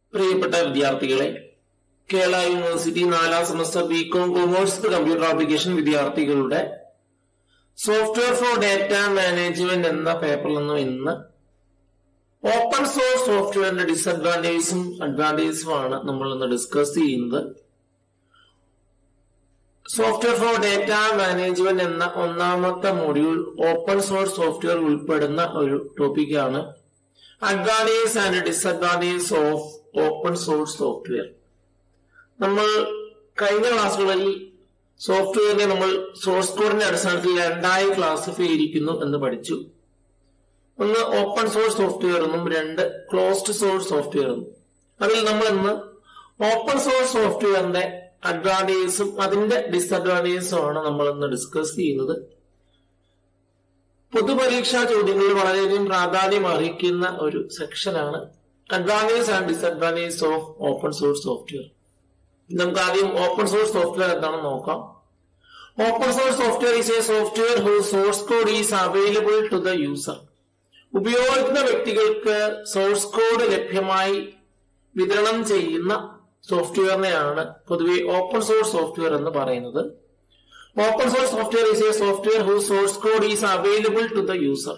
പ്രിയപ്പെട്ട വിദ്യാർത്ഥികളെ കേരള യൂണിവേഴ്സിറ്റി നാലാം semester B Com commerce computer application വിദ്യാർത്ഥികളുടെ സോഫ്റ്റ്വെയർ ഫോർ ഡാറ്റ മാനേജ്മെന്റ് എന്ന പേപ്പറിൽ നിന്നും ഇന്ന് ഓപ്പൺ സോഴ്സ് സോഫ്റ്റ്വെയറിന്റെ ഡിസഡ്വാൻറ്റേജസും അഡ്വാൻറ്റേജസും ആണ് നമ്മൾ ഇന്ന് ഡിസ്കസ് ചെയ്യുന്നത് സോഫ്റ്റ്വെയർ ഫോർ ഡാറ്റ മാനേജ്മെന്റ് എന്ന ഒന്നാമത്തെ മൊഡ്യൂൾ ഓപ്പൺ സോഴ്സ് സോഫ്റ്റ്വെയർ ഉൾപ്പെടുന്ന ഒരു ടോപ്പിക്കാണ് advantage and disadvantage of open source software നമ്മൾ കഴിഞ്ഞ ക്ലാസ്സുകളിൽ സോഫ്റ്റ്വെയറിനെ നമ്മൾ സോഴ്സ് കോഡിന്റെ അടിസ്ഥാനത്തിൽ രണ്ടായി ക്ലാസിഫൈ ചെയ്തിരിക്കുന്നു എന്ന് പഠിച്ചു ഒന്ന് ഓപ്പൺ സോഴ്സ് സോഫ്റ്റ്വെയർ എന്നും രണ്ട് ക്ലോസ്ഡ് സോഴ്സ് സോഫ്റ്റ്വെയർ എന്നും അതിൽ നമ്മൾ ഇന്ന് ഓപ്പൺ സോഴ്സ് സോഫ്റ്റ്വെയറിന്റെ അഡ്വാൻറ്റേജസും അതിന്റെ ഡിസഡ്വാൻറ്റേജസും ആണ് നമ്മൾ ഇന്ന് ഡിസ്കസ് ചെയ്യുന്നത് പൊതുപരീക്ഷാ ചോദ്യങ്ങളിൽ വളരെയധികം പ്രാധാന്യം അർഹിക്കുന്ന ഒരു സെക്ഷനാണ് advantage and disadvantage of open source software നമുക്ക് ആദ്യം ഓപ്പൺ സോഴ്സ് സോഫ്റ്റ്വെയർ എന്താണെന്ന് നോക്കാം open source software is a software who source code is available to the user ഉപയോഗിക്കുന്ന വ്യക്തികൾക്ക് സോഴ്സ് കോഡ് ലഭ്യമായി വിതരണം ചെയ്യുന്ന സോഫ്റ്റ്വെയറിനെയാണ് പൊതുവെ ഓപ്പൺ സോഴ്സ് സോഫ്റ്റ്വെയർ എന്ന് പറയുന്നത് open source software is a software who source code is available to the user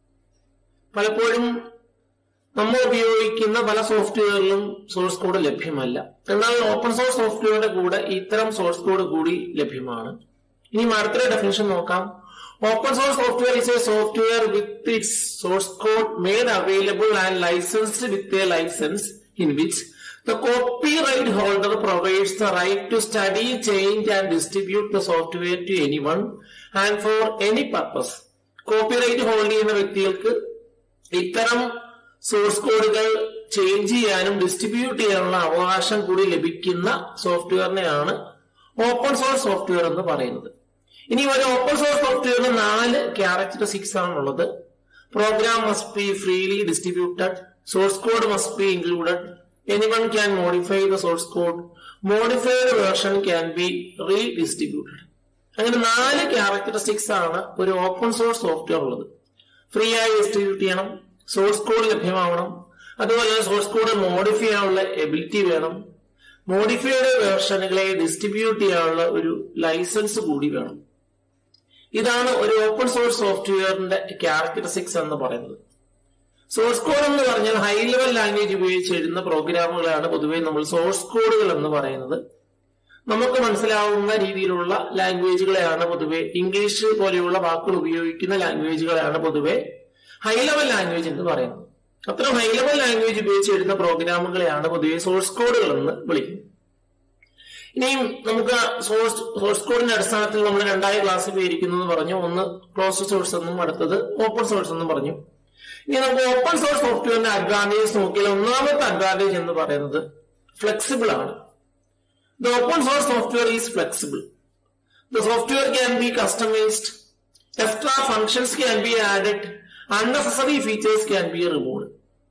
പലപ്പോഴും നമ്മൾ ഉപയോഗിക്കുന്ന പല സോഫ്റ്റ്വെയറിലും സോഴ്സ് കോഡ് ലഭ്യമല്ല എന്നാൽ ഓപ്പൺ സോഴ്സ് സോഫ്റ്റ്വെയറിന്റെ കൂടെ ഇത്തരം സോഴ്സ് കോഡ് കൂടി ലഭ്യമാണ് ഇനി അടുത്തൊരു ഡെഫിനേഷൻ നോക്കാം open source software is a software with its source code made available and licensed with a license in which The copyright holder provides the right to study, change and distribute the software to anyone and for any purpose. Copyright hold ചെയ്യുന്ന വ്യക്തികൾക്ക് ഇത്തരം source കോഡുകൾ change ചെയ്യാനും distribute ചെയ്യാനുള്ള അവകാശം കൂടി ലഭിക്കുന്ന സോഫ്റ്റ്വെയറിനെയാണ് open source software എന്ന് പറയുന്നത് ഇനി ഒരു ഓപ്പൺ സോഴ്സ് സോഫ്റ്റ്വെയറിന് നാല് ക്യാരക്ടറിസ്റ്റിക്സ് ആണുള്ളത് program must be freely distributed source code must be included anyone can modify the source code modified version can be redistributed അങ്ങനെ നാല് ക്യാരക്ടറിസ്റ്റിക്സ് ആണ് ഒരു ഓപ്പൺ സോഴ്സ് സോഫ്റ്റ്വെയർ ഉള്ളത് ഫ്രീ ആയി ഡിസ്ട്രിബ്യൂട്ട് ചെയ്യണം സോഴ്സ് കോഡ് ലഭ്യമാവണം അതുപോലെ തന്നെ സോഴ്സ് കോഡ് മോഡിഫൈ ചെയ്യാനുള്ള എബിലിറ്റി വേണം മോഡിഫൈഡ് വേർഷനുകളെ ഡിസ്ട്രിബ്യൂട്ട് ചെയ്യാനുള്ള ഒരു ലൈസൻസ് കൂടി വേണം ഇതാണ് ഒരു ഓപ്പൺ സോഴ്സ് സോഫ്റ്റ്വെയറിന്റെ ക്യാരക്ടറിസ്റ്റിക്സ് എന്ന് പറയുന്നത് സോഴ്സ് കോഡ് എന്ന് പറഞ്ഞാൽ ഹൈ ലെവൽ ലാംഗ്വേജ് ഉപയോഗിച്ച് എഴുതുന്ന പ്രോഗ്രാമുകളാണ് പൊതുവെ നമ്മൾ സോഴ്സ് കോഡുകൾ എന്ന് പറയുന്നത് നമുക്ക് മനസ്സിലാവുന്ന രീതിയിലുള്ള ലാംഗ്വേജുകളെയാണ് പൊതുവെ ഇംഗ്ലീഷ് പോലെയുള്ള വാക്കുകൾ ഉപയോഗിക്കുന്ന ലാംഗ്വേജുകളെയാണ് പൊതുവെ ഹൈ ലെവൽ ലാംഗ്വേജ് എന്ന് പറയുന്നത് അത്തരം ഹൈ ലെവൽ ലാംഗ്വേജ് ഉപയോഗിച്ച് എഴുതുന്ന പ്രോഗ്രാമുകളെയാണ് പൊതുവെ സോഴ്സ് കോഡുകൾ എന്ന് വിളിക്കുന്നത് ഇനിയും നമുക്ക് സോഴ്സ് സോഴ്സ് കോഡിന്റെ അടിസ്ഥാനത്തിൽ നമ്മൾ രണ്ടായി ക്ലാസ്സിഫൈ ഇരിക്കുന്നത് പറഞ്ഞു ഒന്ന് ക്ലോസ് സോഴ്സ് എന്നും അടുത്തത് ഓപ്പൺ സോഴ്സ് എന്നും പറഞ്ഞു ഇനി നമുക്ക് ഓപ്പൺ സോഴ്സ് സോഫ്റ്റ്വെയറിന്റെ അഡ്വാൻറ്റേജ് നോക്കിയാൽ ഒന്നാമത്തെ അഡ്വാൻറ്റേജ് എന്ന് പറയുന്നത് ഫ്ലെക്സിബിൾ ആണ് the open source software is flexible the software can be customised extra functions can be added unnecessary features can be removed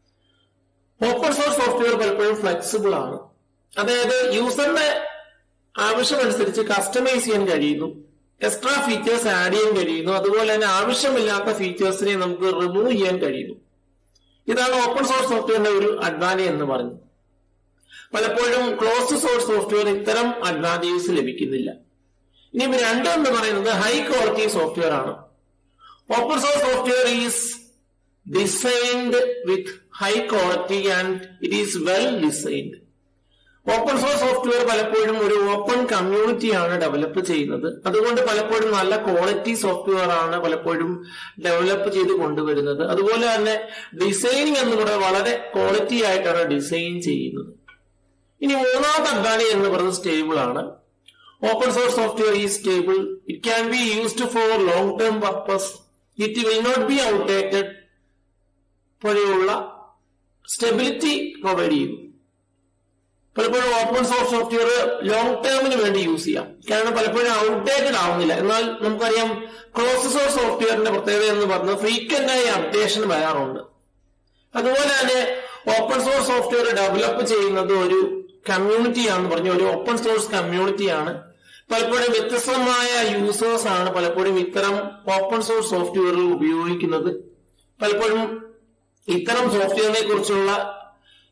open source software പലപ്പോഴും ഫ്ലെക്സിബിൾ ആണ് അതായത് യൂസറിന്റെ ആവശ്യമനുസരിച്ച് കസ്റ്റമൈസ് ചെയ്യാൻ കഴിയുന്നു എക്സ്ട്രാ ഫീച്ചേഴ്സ് ആഡ് ചെയ്യാൻ കഴിയുന്നു അതുപോലെ തന്നെ ആവശ്യമില്ലാത്ത ഫീച്ചേഴ്സിനെ നമുക്ക് റിമൂവ് ചെയ്യാൻ കഴിയുന്നു ഇതാണ് ഓപ്പൺ സോഴ്സ് സോഫ്റ്റ്വെയറിന്റെ ഒരു അഡ്വാൻറ്റേജ് എന്ന് പറയുന്നത് പലപ്പോഴും ക്ലോസ്ഡ് സോഴ്സ് സോഫ്റ്റ്വെയർ ഇത്തരം അഡ്വാൻറ്റേജസ് ലഭിക്കുന്നില്ല ഇനി രണ്ട് എന്ന് പറയുന്നത് ഹൈ ക്വാളിറ്റി സോഫ്റ്റ്വെയർ ആണ് open source software is designed with high quality and it is well designed open source software പലപ്പോഴും ഒരു ഓപ്പൺ കമ്മ്യൂണിറ്റിയാണ് ഡെവലപ്പ് ചെയ്യുന്നത് അതുകൊണ്ട് പലപ്പോഴും നല്ല ക്വാളിറ്റി സോഫ്റ്റ്വെയർ ആണ് പലപ്പോഴും ഡെവലപ്പ് ചെയ്ത് കൊണ്ടുവരുന്നത് അതുപോലെ തന്നെ ഡിസൈനിങ് എന്ന് പറയുന്നത് വളരെ ക്വാളിറ്റി ആയിട്ടാണ് ഡിസൈൻ ചെയ്യുന്നത് ഇനി മൂന്നാമത്തെ അഡ്വാൻറ്റേജ് എന്ന് പറയുന്നത് സ്റ്റേബിൾ ആണ് open source software is stable it can be used for long term purpose it will not be outdated പോലെയുള്ള സ്റ്റെബിലിറ്റി പ്രൊവൈഡ് ചെയ്യുന്നു പലപ്പോഴും ഓപ്പൺ സോഴ്സ് സോഫ്റ്റ്വെയർ ലോങ് ടേമിന് വേണ്ടി യൂസ് ചെയ്യാം കാരണം പലപ്പോഴും ഔട്ട്ഡേറ്റഡ് ആവുന്നില്ല എന്നാൽ നമുക്കറിയാം ക്ലോസ് സോഴ്സ് സോഫ്റ്റ്വെയറിന്റെ പ്രത്യേകത എന്ന് പറഞ്ഞത് ഫ്രീക്വന്റ് ആയി അപ്ഡേഷൻ വരാറുണ്ട് അതുപോലെ തന്നെ ഓപ്പൺ സോഴ്സ് സോഫ്റ്റ്വെയർ ഡെവലപ്പ് ചെയ്യുന്നത് ഒരു കമ്മ്യൂണിറ്റിയാണെന്ന് പറഞ്ഞു ഒരു ഓപ്പൺ സോഴ്സ് കമ്മ്യൂണിറ്റിയാണ് പലപ്പോഴും വ്യത്യസ്തമായ യൂസേഴ്സ് ആണ് പലപ്പോഴും ഇത്തരം ഓപ്പൺ സോഴ്സ് സോഫ്റ്റ്വെയറുകൾ ഉപയോഗിക്കുന്നത് പലപ്പോഴും ഇത്തരം സോഫ്റ്റ്വെയറിനെ കുറിച്ചുള്ള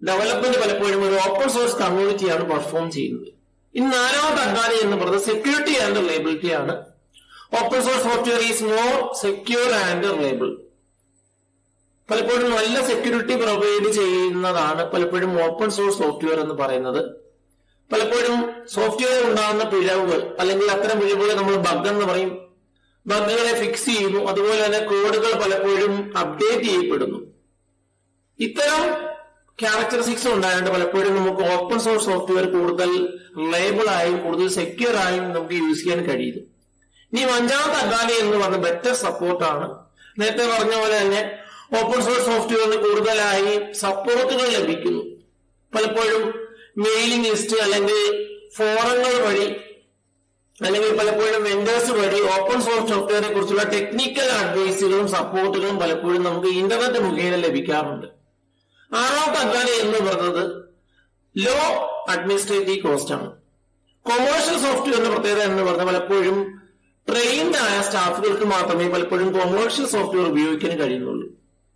ഡെവലപ്മെന്റ് പലപ്പോഴും ഒരു ഓപ്പൺ സോഴ്സ് കമ്മ്യൂണിറ്റിയാണ് പെർഫോം ചെയ്യുന്നത് ഇനി നാലാമത്തെ അഡ്വാൻറ്റേജ് എന്ന് പറയുന്നത് സെക്യൂരിറ്റി ആൻഡ് റിലയബിലിറ്റി ആണ് open source software is more secure and reliable പലപ്പോഴും നല്ല സെക്യൂരിറ്റി പ്രൊവൈഡ് ചെയ്യുന്നതാണ് പലപ്പോഴും ഓപ്പൺ സോഴ്സ് സോഫ്റ്റ്വെയർ എന്ന് പറയുന്നത് പലപ്പോഴും സോഫ്റ്റ്വെയർ ഉണ്ടാകുന്ന പിഴവുകൾ അല്ലെങ്കിൽ അത്തരം പിഴവുകളെ നമ്മൾ ബഗ് എന്ന് പറയും ബഗുകളെ ഫിക്സ് ചെയ്യുന്നു അതുപോലെ തന്നെ കോഡുകൾ പലപ്പോഴും അപ്ഡേറ്റ് ചെയ്യപ്പെടുന്നു ഇത്തരം ക്യാരക്ടറിസ്റ്റിക്സ് ഉണ്ടായതുകൊണ്ട് പലപ്പോഴും നമുക്ക് ഓപ്പൺ സോഴ്സ് സോഫ്റ്റ്വെയർ കൂടുതൽ റിലയബിൾ ആയും കൂടുതൽ സെക്യൂർ ആയും നമുക്ക് യൂസ് ചെയ്യാൻ കഴിയുന്നു ഇനി അഞ്ചാമത്തെ അഡ്വാൻറ്റേജ് എന്ന് പറഞ്ഞ ബെറ്റർ സപ്പോർട്ടാണ് നേരത്തെ പറഞ്ഞ പോലെ തന്നെ ഓപ്പൺ സോഴ്സ് സോഫ്റ്റ്വെയറിന് കൂടുതലായി സപ്പോർട്ടുകൾ ലഭിക്കുന്നു പലപ്പോഴും മെയിലിംഗ് ലിസ്റ്റ് അല്ലെങ്കിൽ ഫോറങ്ങൾ വഴി അല്ലെങ്കിൽ പലപ്പോഴും വെൻഡേഴ്സ് വഴി ഓപ്പൺ സോഴ്സ് സോഫ്റ്റ്വെയറെ കുറിച്ചുള്ള ടെക്നിക്കൽ അഡ്വൈസുകളും സപ്പോർട്ടുകളും പലപ്പോഴും നമുക്ക് ഇന്റർനെറ്റ് മുഖേന ലഭിക്കാറുണ്ട് ആറാമത്തെ അഡ്വാൻറ്റേജ് എന്ന് പറയുന്നത് ലോ അഡ്മിനിസ്ട്രേറ്റീവ് കോസ്റ്റ് ആണ് കൊമേഴ്ഷ്യൽ സോഫ്റ്റ്വെയറിന്റെ പ്രത്യേകത എന്ന് പറഞ്ഞാൽ പലപ്പോഴും ട്രെയിൻഡ് ആയ സ്റ്റാഫുകൾക്ക് മാത്രമേ പലപ്പോഴും കൊമേഴ്ഷ്യൽ സോഫ്റ്റ്വെയർ ഉപയോഗിക്കാൻ കഴിയുന്നുള്ളൂ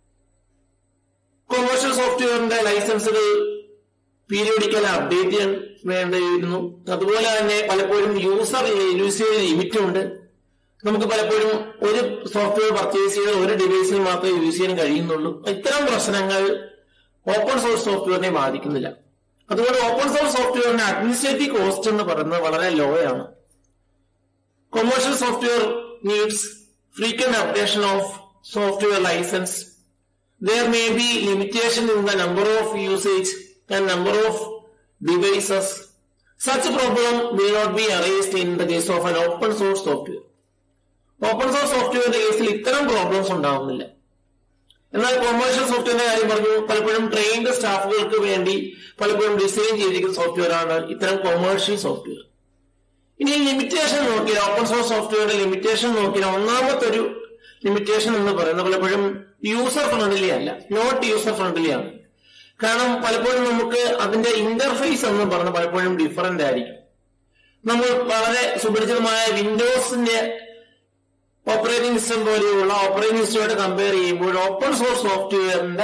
കൊമേഴ്ഷ്യൽ സോഫ്റ്റ്വെയറിന്റെ ലൈസൻസുകൾ പീരിയോഡിക്കൽ അപ്ഡേറ്റ് ചെയ്യാൻ വേണ്ടിയിരുന്നു അതുപോലെ തന്നെ പലപ്പോഴും യൂസർ യൂസേജ് ലിമിറ്റ് ഉണ്ട് നമുക്ക് പലപ്പോഴും ഒരു സോഫ്റ്റ്വെയർ പർച്ചേസ് ചെയ്ത് ഒരു ഡിവൈസിൽ മാത്രമേ യൂസ് ചെയ്യാൻ കഴിയുന്നുള്ളൂ ഇത്തരം പ്രശ്നങ്ങൾ ഓപ്പൺ സോഴ്സ് സോഫ്റ്റ്വെയറിനെ ബാധിക്കുന്നില്ല അതുകൊണ്ട് ഓപ്പൺ സോഴ്സ് സോഫ്റ്റ്വെയറിന്റെ അഡ്മിനിസ്ട്രേറ്റീവ് കോസ്റ്റ് എന്ന് പറയുന്നത് വളരെ ലോ ആണ് commercial software needs frequent updation of software licence there may be limitation in the number of usage and number of devices. Such a problem will not be erased in the case of an open source software. Open source സോഫ്റ്റ്വെയറിന്റെ കേസിൽ ഇത്തരം problems ഉണ്ടാവുന്നില്ല എന്നാൽ commercial സോഫ്റ്റ്വെയറിന്റെ കാര്യം പറഞ്ഞു പലപ്പോഴും trained സ്റ്റാഫുകൾക്ക് വേണ്ടി പലപ്പോഴും ഡിസൈൻ ചെയ്തിരിക്കുന്ന സോഫ്റ്റ്വെയർ ആണ് ഇത്തരം കൊമേഴ്ഷ്യൽ സോഫ്റ്റ്വെയർ ഇനി ലിമിറ്റേഷൻ നോക്കിയാൽ ഓപ്പൺ സോഴ്സ് സോഫ്റ്റ്വെയറിന്റെ ലിമിറ്റേഷൻ നോക്കിയാൽ ഒന്നാമത്തെ ഒരു ലിമിറ്റേഷൻ എന്ന് പറയുന്നത് പലപ്പോഴും യൂസർ ഫ്രണ്ട്ലി അല്ല നോട്ട് യൂസർ ഫ്രണ്ട്ലി ആണ് കാരണം പലപ്പോഴും നമുക്ക് അതിന്റെ ഇന്റർഫേസ് എന്ന് പറഞ്ഞ പലപ്പോഴും ഡിഫറന്റ് ആയിരിക്കും നമ്മൾ വളരെ സുപരിചിതമായ വിൻഡോസിന്റെ ഓപ്പറേറ്റിംഗ് സിസ്റ്റം പോലെയുള്ള ഓപ്പറേറ്റിംഗ് സിസ്റ്റമായിട്ട് കമ്പയർ ചെയ്യുമ്പോൾ ഓപ്പൺ സോഴ്സ് സോഫ്റ്റ്വെയറിന്റെ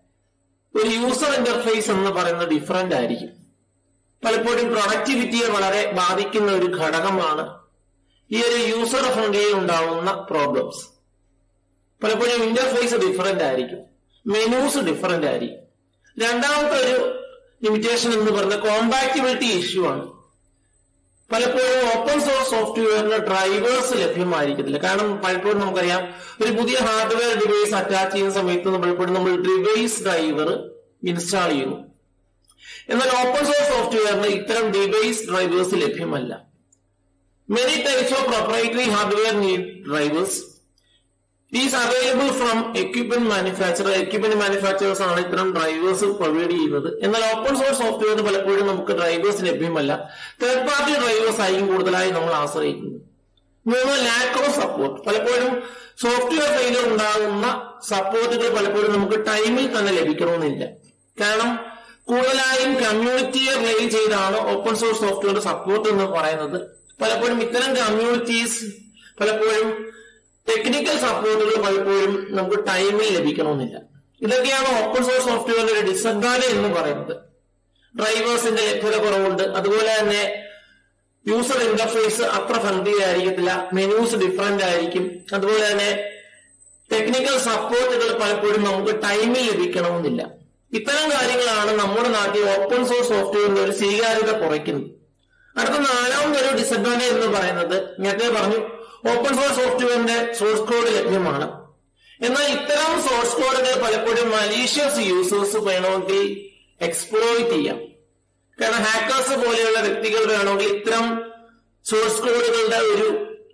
ഒരു യൂസർ ഇന്റർഫേസ് എന്ന് പറയുന്നത് ഡിഫറന്റ് ആയിരിക്കും പലപ്പോഴും പ്രൊഡക്ടിവിറ്റിയെ വളരെ ബാധിക്കുന്ന ഒരു ഘടകമാണ് ഈ ഒരു യൂസർ ഫ്രണ്ട്ലിയിൽ ഉണ്ടാവുന്ന പ്രോബ്ലംസ് പലപ്പോഴും ഇന്റർഫേസ് ഡിഫറന്റ് ആയിരിക്കും മെനൂസ് ഡിഫറന്റ് ആയിരിക്കും രണ്ടാമത്തെ ഒരു ലിമിറ്റേഷൻ എന്ന് പറയുന്നത് കോമ്പാക്ടിബിലിറ്റി ഇഷ്യൂ ആണ് പലപ്പോഴും ഓപ്പൺ സോഴ്സ് സോഫ്റ്റ്വെയറിന് ഡ്രൈവേഴ്സ് ലഭ്യമായിരിക്കത്തില്ല കാരണം പലപ്പോഴും നമുക്കറിയാം ഒരു പുതിയ ഹാർഡ്വെയർ ഡിവൈസ് അറ്റാച്ച് ചെയ്യുന്ന സമയത്ത് പലപ്പോഴും നമ്മൾ ഡിവൈസ് ഡ്രൈവർ ഇൻസ്റ്റാൾ ചെയ്യുന്നു എന്നാൽ ഓപ്പൺ സോഴ്സ് സോഫ്റ്റ്വെയറിന് ഇത്തരം ഡിവൈസ് ഡ്രൈവേഴ്സ് ലഭ്യമല്ല many types of proprietary hardware need drivers is available from equipment manufacturer equipment manufacturers ആണ് ഇത്തരം ഡ്രൈവേഴ്സ് പ്രൊവൈഡ് ചെയ്യുന്നത് എന്നാൽ ഓപ്പൺ സോഴ്സ് സോഫ്റ്റ്വെയറിന് പലപ്പോഴും നമുക്ക് ഡ്രൈവേഴ്സ് ലഭ്യമല്ല തേർഡ് പാർട്ടി ഡ്രൈവേഴ്സ് ആയിരിക്കും കൂടുതലായി നമ്മൾ ആശ്രയിക്കുന്നത് മൂന്ന് ലാക്ക് ഓഫ് സപ്പോർട്ട് പലപ്പോഴും സോഫ്റ്റ്വെയർ ഫെയിലിയർ ഉണ്ടാകുന്ന സപ്പോർട്ടുകൾ പലപ്പോഴും നമുക്ക് ടൈമിൽ തന്നെ ലഭിക്കണമെന്നില്ല കാരണം കൂടുതലായും കമ്മ്യൂണിറ്റിയെ റിലേ ചെയ്താണ് ഓപ്പൺ സോഴ്സ് സോഫ്റ്റ്വെയർ സപ്പോർട്ട് എന്ന് പറയുന്നത് പലപ്പോഴും ഇത്തരം കമ്മ്യൂണിറ്റീസ് പലപ്പോഴും ടെക്നിക്കൽ സപ്പോർട്ടുകൾ പലപ്പോഴും നമുക്ക് ടൈമിൽ ലഭിക്കണമെന്നില്ല ഇതൊക്കെയാണ് ഓപ്പൺ സോഴ്സ് സോഫ്റ്റ്വെയറിന്റെ ഒരു ഡിസഡ്വാൻറ്റേജ് എന്ന് പറയുന്നത് ഡ്രൈവേഴ്സിന്റെ ലഭ്യത കുറവുണ്ട് അതുപോലെ തന്നെ യൂസർ ഇന്റർഫേസ് അത്ര ഫ്രണ്ട്ലി ആയിരിക്കത്തില്ല മെനൂസ് ഡിഫറെന്റ് ആയിരിക്കും അതുപോലെ തന്നെ ടെക്നിക്കൽ സപ്പോർട്ടുകൾ പലപ്പോഴും നമുക്ക് ടൈമിൽ ലഭിക്കണമെന്നില്ല ഇത്തരം കാര്യങ്ങളാണ് നമ്മുടെ നാട്ടിൽ ഓപ്പൺ സോഴ്സ് സോഫ്റ്റ്വെയറിന്റെ ഒരു സ്വീകാര്യത കുറയ്ക്കുന്നത് അടുത്ത നാലാമതൊരു ഡിസഡ്വാൻറ്റേജ് എന്ന് പറയുന്നത് നേരത്തെ പറഞ്ഞു ഓപ്പൺ സോഴ്സ് സോഫ്റ്റ്വെയറിന്റെ സോഴ്സ് കോഡ് ലഭ്യമാണ് എന്നാൽ ഇത്തരം സോഴ്സ് കോഡുകൾ പലപ്പോഴും മലീഷ്യസ് യൂസേഴ്സ് വേണമെങ്കിൽ എക്സ്പ്ലോയിറ്റ് ചെയ്യാം കാരണം ഹാക്കേഴ്സ് പോലെയുള്ള വ്യക്തികൾ വേണമെങ്കിൽ ഇത്തരം സോഴ്സ് കോഡുകളുടെ ഒരു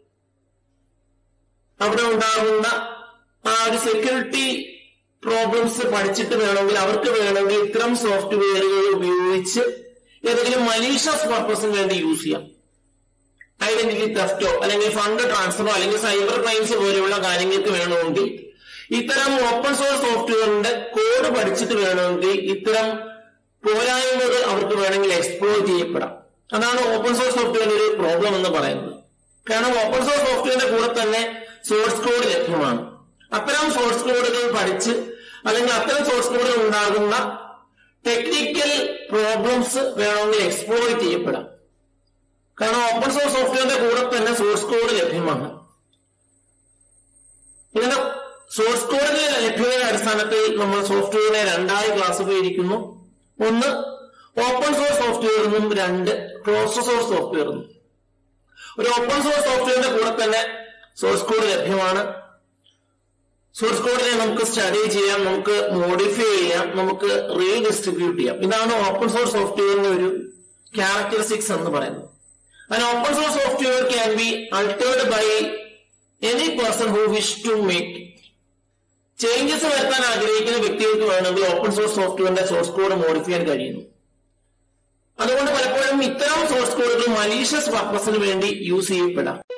അവിടെ ഉണ്ടാകുന്ന ആ ഒരു സെക്യൂരിറ്റി പ്രോബ്ലംസ് പഠിച്ചിട്ട് വേണമെങ്കിൽ അവർക്ക് വേണമെങ്കിൽ ഇത്തരം സോഫ്റ്റ്വെയറുകൾ ഉപയോഗിച്ച് ഏതെങ്കിലും മലീഷ്യസ് പർപ്പസിന് വേണ്ടി യൂസ് ചെയ്യാം ഐഡന്റിറ്റി തെഫ്റ്റോ അല്ലെങ്കിൽ ഫണ്ട് ട്രാൻസ്ഫറോ അല്ലെങ്കിൽ സൈബർ ക്രൈംസ് പോലെയുള്ള കാര്യങ്ങൾക്ക് വേണമെങ്കിൽ ഇത്തരം ഓപ്പൺ സോഴ്സ് സോഫ്റ്റ്വെയറിന്റെ കോഡ് പഠിച്ചിട്ട് വേണമെങ്കിൽ ഇത്തരം പോരായ്മകൾ അവർക്ക് വേണമെങ്കിൽ എക്സ്പ്ലോർ ചെയ്യപ്പെടാം അതാണ് ഓപ്പൺ സോഴ്സ് സോഫ്റ്റ്വെയറിന്റെ ഒരു പ്രോബ്ലം എന്ന് പറയുന്നത് കാരണം ഓപ്പൺ സോഴ്സ് സോഫ്റ്റ്വെയറിന്റെ കൂടെ തന്നെ സോഴ്സ് കോഡ് ലഭ്യമാണ് അത്തരം സോഴ്സ് കോഡുകൾ പഠിച്ച് അല്ലെങ്കിൽ അത്തരം സോഴ്സ് കോഡുകൾ ഉണ്ടാകുന്ന ടെക്നിക്കൽ പ്രോബ്ലംസ് വേണമെങ്കിൽ എക്സ്പ്ലോയിറ്റ് ചെയ്യപ്പെടാം കാരണം ഓപ്പൺ സോഴ്സ് സോഫ്റ്റ്വെയറിന്റെ കൂടെ തന്നെ സോഴ്സ് കോഡ് ലഭ്യമാണ് ഇതിന്റെ സോഴ്സ് കോഡിന്റെ ലഭ്യതയുടെ അടിസ്ഥാനത്തിൽ നമ്മൾ സോഫ്റ്റ്വെയറിനെ രണ്ടായി ക്ലാസിഫൈ ചെയ്തിരിക്കുന്നു ഒന്ന് ഓപ്പൺ സോഴ്സ് സോഫ്റ്റ്വെയർ എന്നും രണ്ട് ക്ലോസ്ഡ് സോഴ്സ് സോഫ്റ്റ്വെയർ എന്നും ഒരു ഓപ്പൺ സോഴ്സ് സോഫ്റ്റ്വെയറിന്റെ കൂടെ തന്നെ സോഴ്സ് കോഡ് ലഭ്യമാണ് സോഴ്സ് കോഡിനെ നമുക്ക് സ്റ്റഡി ചെയ്യാം നമുക്ക് മോഡിഫൈ ചെയ്യാം നമുക്ക് റീഡിസ്ട്രിബ്യൂട്ട് ചെയ്യാം ഇതാണ് ഓപ്പൺ സോഴ്സ് സോഫ്റ്റ്വെയറിന്റെ ഒരു ക്യാരക്ടറിസ്റ്റിക്സ് എന്ന് പറയുന്നത് An open source software can be altered by any person who wish to make changes വരുത്താൻ ആഗ്രഹിക്കുന്ന വ്യക്തികൾക്ക് വേണമെങ്കിൽ ഓപ്പൺ സോഴ്സ് സോഫ്റ്റ്വെയറിന്റെ സോഴ്സ് കോഡ് മോഡിഫൈ ചെയ്യാൻ കഴിയുന്നു അതുകൊണ്ട് പലപ്പോഴും ഇത്തരം സോഴ്സ് കോഡുകൾ മലീഷ്യസ് പർപ്പസിന് വേണ്ടി യൂസ് ചെയ്യപ്പെടാം